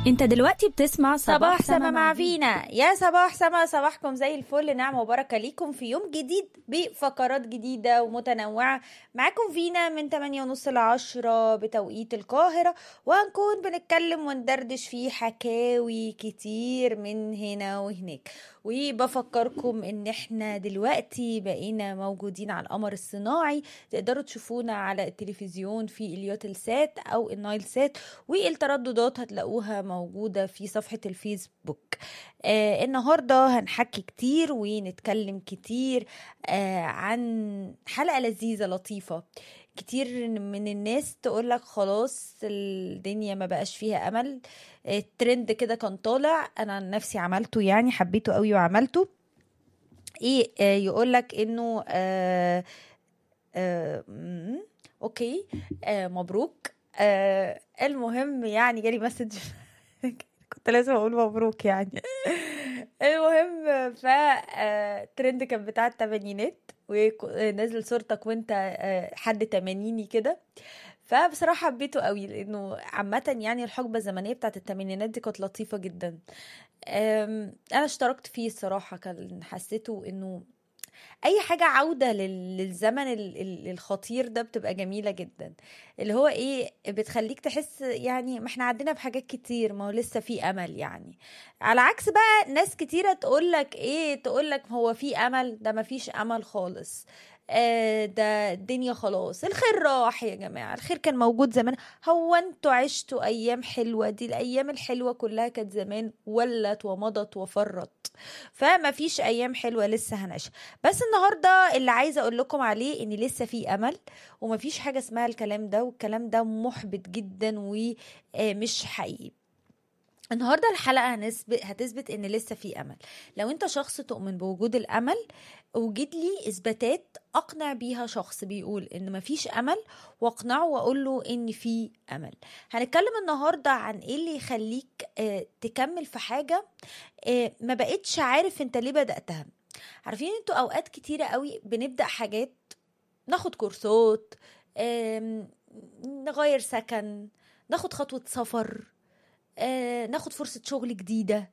انت دلوقتي بتسمع صباح سما مع فينا يا صباح سما صباحكم زي الفل نعمة وبركة ليكم في يوم جديد بفقرات جديدة ومتنوعة معاكم فينا من 8 ونص ل 10 بتوقيت القاهرة وهنكون بنتكلم وندردش في حكاوي كتير من هنا وهناك وبفكركم ان احنا دلوقتي بقينا موجودين على القمر الصناعي تقدروا تشوفونا على التلفزيون في اليوتل سات او النايل سات والترددات هتلاقوها موجودة في صفحة الفيسبوك آه النهاردة هنحكي كتير ونتكلم كتير آه عن حلقة لذيذة لطيفة كتير من الناس تقولك خلاص الدنيا ما بقاش فيها امل الترند كده كان طالع انا عن نفسي عملته يعني حبيته قوي وعملته ايه آه يقولك انه آه آه مم، اوكي آه مبروك آه المهم يعني جالي مسج كنت لازم اقول مبروك يعني المهم ف آه، ترند كان بتاع التمانينات ونزل صورتك وانت آه، حد تمانيني كده فبصراحة حبيته قوي لانه عامة يعني الحقبة الزمنية بتاعت التمانينات دي كانت لطيفة جدا أم، انا اشتركت فيه الصراحة كان حسيته انه اي حاجة عودة لل- للزمن ال- ال- الخطير ده بتبقى جميلة جدا اللي هو ايه بتخليك تحس يعني ما احنا عدينا بحاجات كتير ما هو لسه في امل يعني على عكس بقى ناس كتيرة تقولك ايه تقولك هو في امل ده ما فيش امل خالص آه ده الدنيا خلاص الخير راح يا جماعة الخير كان موجود زمان هو انتوا عشتوا ايام حلوة دي الايام الحلوة كلها كانت زمان ولت ومضت وفرت فما فيش ايام حلوة لسه هنعيشها بس النهاردة اللي عايزة اقول لكم عليه ان لسه في امل ومفيش حاجة اسمها الكلام ده والكلام ده محبط جدا ومش حقيقي النهارده الحلقه هنثبت هتثبت ان لسه في امل لو انت شخص تؤمن بوجود الامل وجد لي اثباتات اقنع بيها شخص بيقول ان مفيش امل واقنعه واقول له ان في امل هنتكلم النهارده عن ايه اللي يخليك آه، تكمل في حاجه آه، ما بقتش عارف انت ليه بداتها عارفين انتوا اوقات كتيره قوي بنبدا حاجات ناخد كورسات آم، نغير سكن ناخد خطوه سفر آه، ناخد فرصة شغل جديدة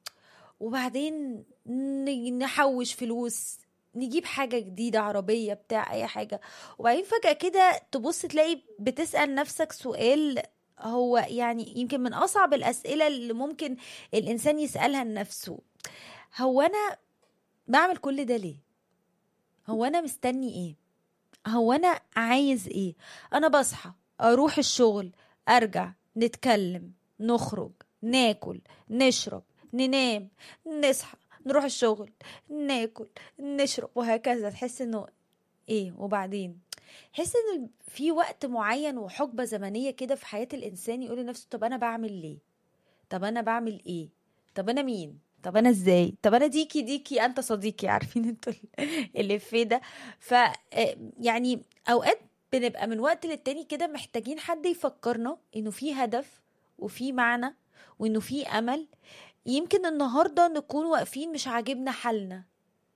وبعدين ن- نحوش فلوس نجيب حاجة جديدة عربية بتاع أي حاجة وبعدين فجأة كده تبص تلاقي بتسأل نفسك سؤال هو يعني يمكن من أصعب الأسئلة اللي ممكن الإنسان يسألها لنفسه هو أنا بعمل كل ده ليه؟ هو أنا مستني إيه؟ هو أنا عايز إيه؟ أنا بصحى أروح الشغل أرجع نتكلم نخرج ناكل نشرب ننام نصحى نروح الشغل ناكل نشرب وهكذا تحس انه ايه وبعدين تحس ان في وقت معين وحقبة زمنية كده في حياة الانسان يقول لنفسه طب انا بعمل ليه طب انا بعمل ايه طب انا مين طب انا ازاي طب انا ديكي ديكي انت صديقي عارفين انتوا اللي في ده ف آه، يعني اوقات بنبقى من وقت للتاني كده محتاجين حد يفكرنا انه في هدف وفي معنى وانه في امل يمكن النهارده نكون واقفين مش عاجبنا حالنا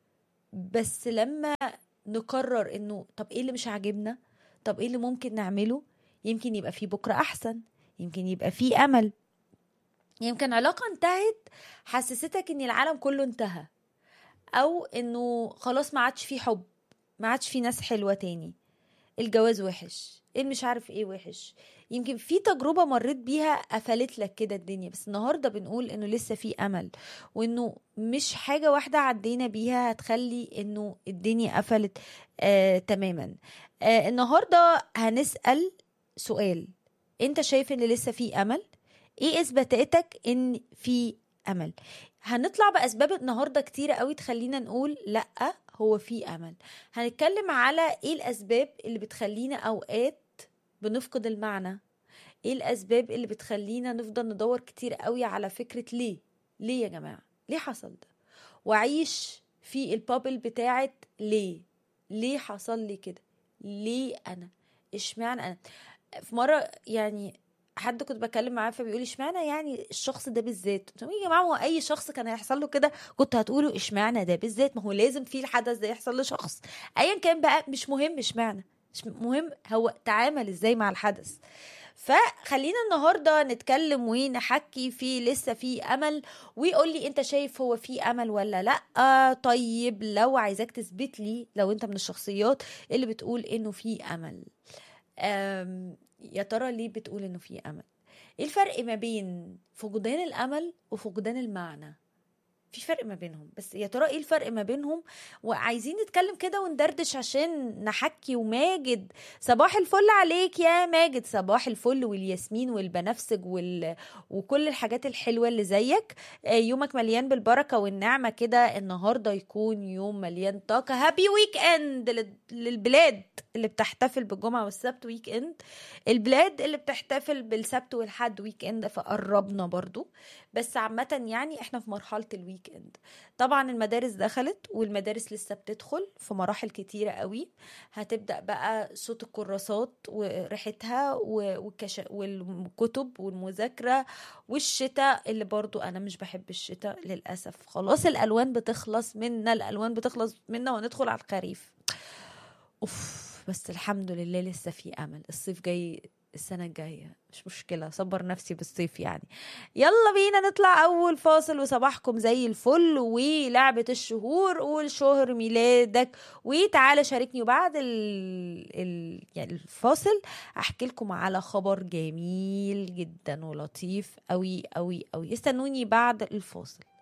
بس لما نقرر انه طب ايه اللي مش عاجبنا طب ايه اللي ممكن نعمله يمكن يبقى في بكره احسن يمكن يبقى في امل يمكن علاقه انتهت حسستك ان العالم كله انتهى او انه خلاص ما عادش في حب ما عادش في ناس حلوه تاني الجواز وحش ايه مش عارف ايه وحش يمكن في تجربة مريت بيها قفلت لك كده الدنيا بس النهاردة بنقول انه لسه في امل وانه مش حاجة واحدة عدينا بيها هتخلي انه الدنيا قفلت آه تماما آه النهاردة هنسأل سؤال انت شايف ان لسه في امل ايه اثباتاتك ان في امل هنطلع باسباب النهارده كتيره قوي تخلينا نقول لا هو في امل هنتكلم على ايه الاسباب اللي بتخلينا اوقات بنفقد المعنى ايه الاسباب اللي بتخلينا نفضل ندور كتير قوي على فكره ليه ليه يا جماعه ليه حصل ده واعيش في البابل بتاعت ليه ليه حصل لي كده ليه انا اشمعنى انا في مره يعني حد كنت بكلم معاه فبيقول لي اشمعنى يعني الشخص ده بالذات قلت له يا جماعه هو اي شخص كان هيحصل له كده كنت هتقولوا اشمعنى ده بالذات ما هو لازم في الحدث ده يحصل لشخص ايا كان بقى مش مهم اشمعنى مش مهم هو تعامل ازاي مع الحدث فخلينا النهارده نتكلم ونحكي في لسه في امل ويقول لي انت شايف هو في امل ولا لا طيب لو عايزاك تثبت لي لو انت من الشخصيات اللي بتقول انه في امل أم، يا ترى ليه بتقول انه في امل ايه الفرق ما بين فقدان الامل وفقدان المعنى في فرق ما بينهم بس يا ترى ايه الفرق ما بينهم وعايزين نتكلم كده وندردش عشان نحكي وماجد صباح الفل عليك يا ماجد صباح الفل والياسمين والبنفسج وال... وكل الحاجات الحلوة اللي زيك آه، يومك مليان بالبركة والنعمة كده النهاردة يكون يوم مليان طاقة هابي ويك اند لل- للبلاد اللي بتحتفل بالجمعة والسبت ويك اند البلاد اللي بتحتفل بالسبت والحد ويك اند فقربنا برضو بس عامة يعني احنا في مرحلة الويك اند طبعا المدارس دخلت والمدارس لسه بتدخل في مراحل كتيرة قوي هتبدأ بقى صوت الكراسات وريحتها و- والكش... والكتب والمذاكرة والشتاء اللي برضو انا مش بحب الشتاء للأسف خلاص الألوان بتخلص منا الألوان بتخلص منا وندخل على الخريف اوف بس الحمد لله لسه في امل الصيف جاي السنة الجاية مش مشكلة صبر نفسي بالصيف يعني يلا بينا نطلع أول فاصل وصباحكم زي الفل ولعبة الشهور قول شهر ميلادك وتعالى شاركني وبعد ال... ال... يعني الفاصل أحكي لكم على خبر جميل جدا ولطيف أوي أوي أوي استنوني بعد الفاصل